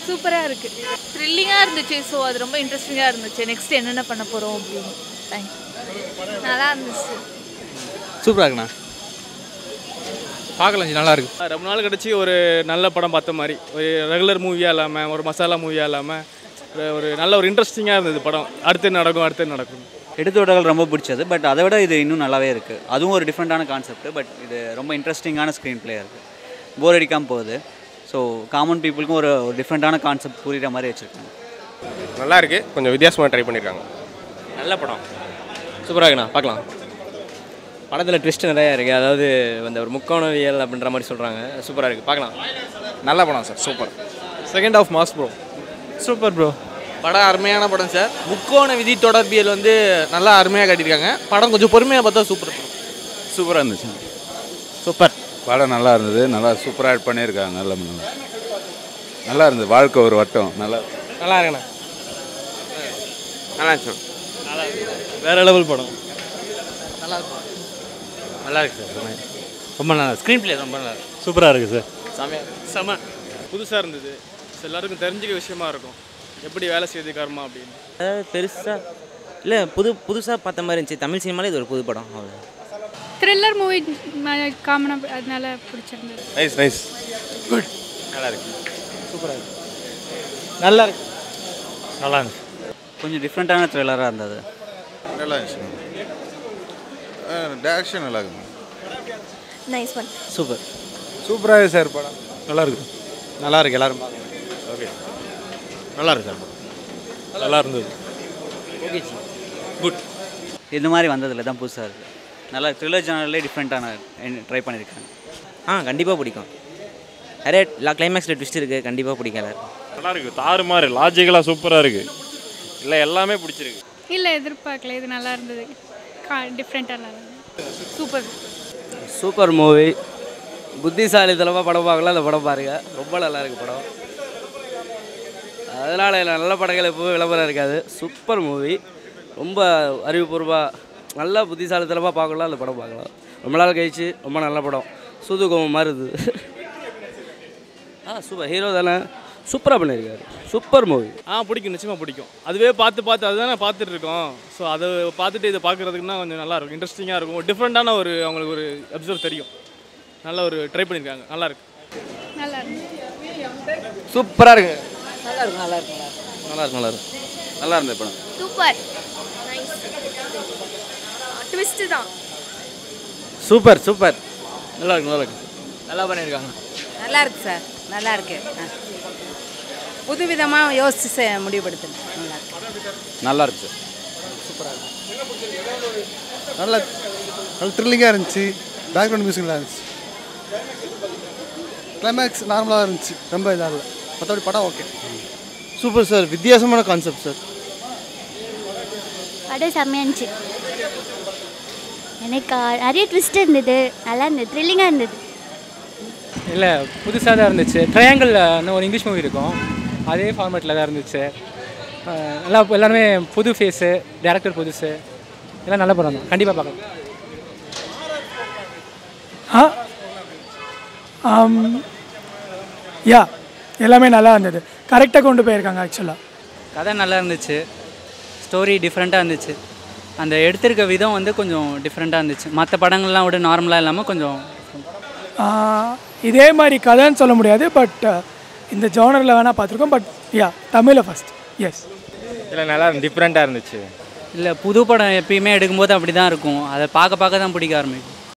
சூப்பராக இருக்குது த்ரில்லிங்காக இருந்துச்சு ஸோ அது ரொம்ப இன்ட்ரெஸ்டிங்காக இருந்துச்சு நெக்ஸ்ட் என்னென்ன பண்ண போகிறோம் அப்படின்னு தேங்க்ஸ் நல்லா இருந்துச்சு சூப்பராக இருக்குண்ணா பார்க்கலாம் ஜி, நல்லா இருக்கு ரொம்ப நாள் கழிச்சு ஒரு நல்ல படம் பார்த்த மாதிரி ஒரு ரெகுலர் மூவியாக இல்லாமல் ஒரு மசாலா மூவியாக இல்லாமல் ஒரு நல்ல ஒரு இன்ட்ரெஸ்டிங்காக இருந்தது படம் அடுத்து என்ன நடக்கும் அடுத்து என்ன நடக்கும் எடுத்தோடகள் ரொம்ப பிடிச்சது பட் அதை விட இது இன்னும் நல்லாவே இருக்குது அதுவும் ஒரு டிஃப்ரெண்ட்டான கான்செப்ட் பட் இது ரொம்ப இன்ட்ரெஸ்டிங்கான ஸ்க்ரீன் பிளே இருக்குது போர் அடிக்காமல் போகுது ஸோ காமன் பீப்புளுக்கும் ஒரு ஒரு டிஃப்ரெண்ட்டான கான்செப்ட் புரிகிற மாதிரி வச்சுருக்காங்க நல்லா இருக்கு கொஞ்சம் வித்தியாசமாக ட்ரை பண்ணியிருக்காங்க நல்ல படம் சூப்பராக இருக்குண்ணா பார்க்கலாம் படத்தில் ட்விஸ்ட் நிறையா இருக்குது அதாவது அந்த ஒரு முக்கோணவியல் அப்படின்ற மாதிரி சொல்கிறாங்க சூப்பராக இருக்குது பார்க்கலாம் நல்ல படம் sir super second half mass bro super bro படம் அருமையான படம் சார் முக்கோண விதி தொடர்பியல் வந்து நல்லா அருமையாக காட்டியிருக்காங்க படம் கொஞ்சம் பொறுமையாக பார்த்தா சூப்பர் சூப்பராக இருந்துச்சு சூப்பர் படம் நல்லா இருந்தது நல்லா சூப்பராக பண்ணியிருக்காங்க நல்ல நல்லா நல்லா இருந்தது வாழ்க்கை ஒரு வட்டம் நல்லா நல்லா இருக்குண்ணா நல்லா இருந்துச்சு வேற லெவல் படம் நல்லா இருக்கு சார் ரொம்ப நல்லா ஸ்க்ரீன் பிளே ரொம்ப நல்லா இருக்கு சூப்பராக இருக்குது சார் செமையா செம புதுசாக இருந்தது எல்லாருக்கும் தெரிஞ்சுக்க விஷயமா இருக்கும் எப்படி வேலை செய்யுது கர்மா அப்படின்னு அதாவது பெருசாக இல்லை புது புதுசாக பார்த்த மாதிரி இருந்துச்சு தமிழ் சினிமாலே இது ஒரு புது படம் அவ்வளோ த்ரில்லர் மூவி காமனாக அதனால பிடிச்சிருந்தது நைஸ் நைஸ் நல்லா இருக்கு நல்லா இருக்கு நல்லா இருந்துச்சு கொஞ்சம் டிஃப்ரெண்ட்டான த்ரில்லராக இருந்தது நல்லா இருந்துச்சு டேரக்ஷன் நல்லா இருக்கு நைஸ் ஒன் சூப்பர் சூப்பராக இருக்கு சார் படம் நல்லா இருக்கு நல்லா இருக்கு எல்லாரும் ஓகே நல்லா இருக்கு சார் நல்லா இருந்தது இந்த மாதிரி வந்ததில் தான் புதுசாக இருக்குது நல்லா த்ரில்லர் ஜானர்லேயே டிஃப்ரெண்ட்டான ட்ரை பண்ணியிருக்காங்க ஆ கண்டிப்பாக பிடிக்கும் நிறைய எல்லா கிளைமேக்ஸில் ட்விஸ்ட் இருக்குது கண்டிப்பாக பிடிக்கும் எல்லாருக்கும் நல்லா இருக்கு தாறு மாதிரி லாஜிக்கலாக சூப்பராக இருக்கு இல்லை எல்லாமே பிடிச்சிருக்கு இல்லை எதிர்பார்க்கல இது நல்லா இருந்தது டிஃப்ரெண்ட்டாக நல்லா இருந்தது சூப்பர் சூப்பர் மூவி புத்திசாலித்தனமாக படம் பார்க்கலாம் அந்த படம் பாருங்க ரொம்ப நல்லா இருக்கு படம் அதனால் நல்ல படங்கள் எப்போவும் விளம்பரம் இருக்காது சூப்பர் மூவி ரொம்ப அறிவுபூர்வமாக நல்லா புத்திசாலித்தனமாக பார்க்கலாம் அந்த படம் பார்க்கலாம் ரொம்ப நாள் கழிச்சு ரொம்ப நல்ல படம் சூதுகோமம் மாதிரி இருந்தது ஆ சூப்பர் ஹீரோ தானே சூப்பராக பண்ணியிருக்காரு சூப்பர் மூவி ஆ பிடிக்கும் நிச்சயமாக பிடிக்கும் அதுவே பார்த்து பார்த்து அதுதானே பார்த்துட்டு இருக்கோம் ஸோ அதை பார்த்துட்டு இதை பார்க்குறதுக்குன்னா கொஞ்சம் நல்லா இருக்கும் இன்ட்ரெஸ்டிங்காக இருக்கும் ஒரு டிஃப்ரெண்ட்டான ஒரு அவங்களுக்கு ஒரு அப்சர்வ் தெரியும் நல்ல ஒரு ட்ரை பண்ணியிருக்காங்க நல்லா இருக்கு நல்லா இருந்தது சூப்பராக இருக்கு நல்லா இருக்கும் நல்லா இருக்கும் நல்லா இருக்கு நல்லா இருக்கு நல்லா இருந்தது படம் சூப்பர் நைஸ் ட்விஸ்ட்டு தான் சூப்பர் சூப்பர் நல்லா இருக்கு நல்லா இருக்கு நல்லா பண்ணியிருக்காங்க நல்லா இருக்கு சார் நல்லா இருக்கு புது விதமாக யோசிச்சு செ- முடிவுபடுத்தணும் நல்லா இருக்கு நல்லா இருக்கு சார் நல்ல நல்ல த்ரில்லிங்காக இருந்துச்சு பேக்ரவுண்ட் மியூசிக் நல்லா இருந்துச்சு கிளைமேக்ஸ் நார்மலாக இருந்துச்சு ரொம்ப இதாக இல்லை மற்றபடி படம் ஓகே சூப்பர் சார் வித்தியாசமான கான்செப்ட் சார் படம் செம்மையாக இருந்துச்சு எனக்கு நிறைய ட்விஸ்ட் இருந்தது நல்லா இருந்தது த்ரில்லிங்காக இருந்தது இல்லை புதுசாக தான் இருந்துச்சு ட்ரையாங்கிள்னு ஒரு இங்கிலீஷ் மூவி இருக்கும் அதே ஃபார்மேட்டில் தான் இருந்துச்சு அஹ் நல்லா எல்லாருமே புது ஃபேஸு டேரக்டர் புதுசு எல்லாம் நல்ல படம் தான் கண்டிப்பாக பார்க்கலாம் யா எல்லாமே நல்லா இருந்தது கரெக்டாக கொண்டு போயிருக்காங்க ஆக்சுவலாக கதை நல்லா இருந்துச்சு ஸ்டோரி டிஃப்ரெண்ட்டாக இருந்துச்சு அந்த எடுத்திருக்க விதம் வந்து கொஞ்சம் டிஃப்ரெண்ட்டாக இருந்துச்சு மற்ற படங்கள்லாம் விட நார்மலாக இல்லாமல் கொஞ்சம் இதே மாதிரி கதைன்னு சொல்ல முடியாது பட் இந்த ஜானரில் வேணால் பார்த்துருக்கோம் பட் யா தமிழில் ஃபஸ்ட் எஸ் இல்லை நல்லா டிஃப்ரெண்ட்டாக இருந்துச்சு இல்லை புது படம் எப்பயுமே எடுக்கும்போது அப்படி தான் இருக்கும் அதை பார்க்க பார்க்க தான் பிடிக்க ஆரம்பிக்கும்